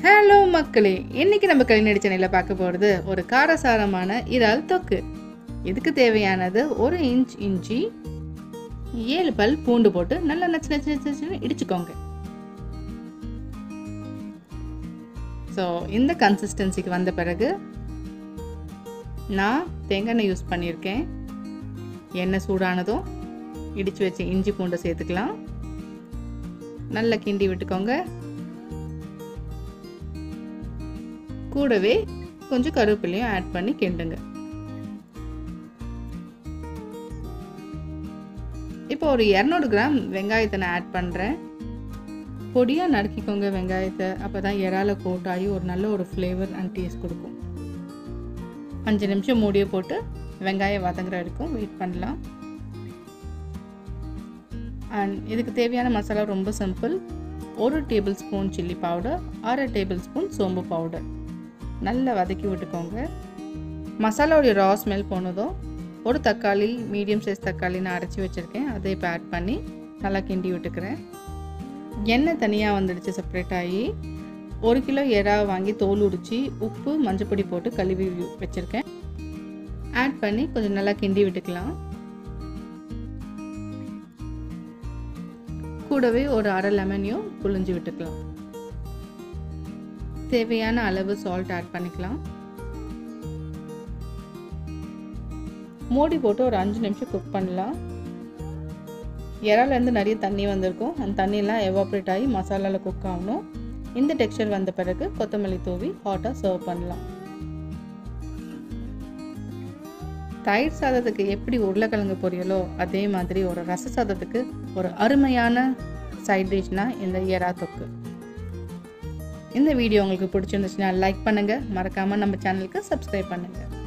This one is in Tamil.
ஹலோ மக்களே இன்னைக்கு நம்ம கலிநடி சேனலில் பார்க்க போகிறது ஒரு காரசாரமான இறால் தொக்கு இதுக்கு தேவையானது ஒரு இன்ச் இஞ்சி ஏழு பல் பூண்டு போட்டு நல்லா நச்சு நச்சு நச்சு நச்சுன்னு இடிச்சுக்கோங்க ஸோ இந்த கன்சிஸ்டன்சிக்கு வந்த பிறகு நான் தேங்காய் எண்ணெய் யூஸ் பண்ணியிருக்கேன் எண்ணெய் சூடானதும் இடித்து வச்ச இஞ்சி பூண்டை சேர்த்துக்கலாம் நல்லா கிண்டி விட்டுக்கோங்க கூடவே கொஞ்சம் கருவேப்பிலையும் ஆட் பண்ணி கிண்டுங்க இப்போ ஒரு இரநூறு கிராம் வெங்காயத்தை நான் ஆட் பண்ணுறேன் பொடியாக நறுக்கிக்கோங்க வெங்காயத்தை அப்போ தான் இறால கோட் ஆகி ஒரு நல்ல ஒரு ஃப்ளேவர் அண்ட் டேஸ்ட் கொடுக்கும் அஞ்சு நிமிஷம் மூடியை போட்டு வெங்காயம் வதங்குற வரைக்கும் வெயிட் பண்ணலாம் அண்ட் இதுக்கு தேவையான மசாலா ரொம்ப சிம்பிள் ஒரு டேபிள் ஸ்பூன் சில்லி பவுடர் அரை டேபிள் ஸ்பூன் சோம்பு பவுடர் நல்லா வதக்கி விட்டுக்கோங்க மசாலாவுடைய ரா ஸ்மெல் போனதும் ஒரு தக்காளி மீடியம் சைஸ் தக்காளி நான் அரைச்சி வச்சுருக்கேன் அதை இப்போ ஆட் பண்ணி நல்லா கிண்டி விட்டுக்கிறேன் எண்ணெய் தனியாக வந்துடுச்சு செப்பரேட் ஆகி ஒரு கிலோ எறா வாங்கி தோல் உரித்து உப்பு மஞ்சப்பொடி போட்டு கழுவி வச்சுருக்கேன் ஆட் பண்ணி கொஞ்சம் நல்லா கிண்டி விட்டுக்கலாம் கூடவே ஒரு அரை லெமனையும் புழிஞ்சு விட்டுக்கலாம் தேவையான அளவு சால்ட் ஆட் பண்ணிக்கலாம் மூடி போட்டு ஒரு அஞ்சு நிமிஷம் குக் பண்ணலாம் இறாலேருந்து நிறைய தண்ணி வந்திருக்கும் அந்த தண்ணியெல்லாம் எவாப்ரேட் ஆகி மசாலாவில் குக் ஆகணும் இந்த டெக்ஸ்சர் வந்த பிறகு கொத்தமல்லி தூவி ஹாட்டாக சர்வ் பண்ணலாம் தயிர் சாதத்துக்கு எப்படி உருளைக்கிழங்கு பொரியலோ அதே மாதிரி ஒரு ரச சாதத்துக்கு ஒரு அருமையான சைட் டிஷ்னால் இந்த எறா தொக்கு இந்த வீடியோ உங்களுக்கு பிடிச்சிருந்துச்சுன்னா லைக் பண்ணுங்கள் மறக்காமல் நம்ம சேனலுக்கு சப்ஸ்கிரைப் பண்ணுங்கள்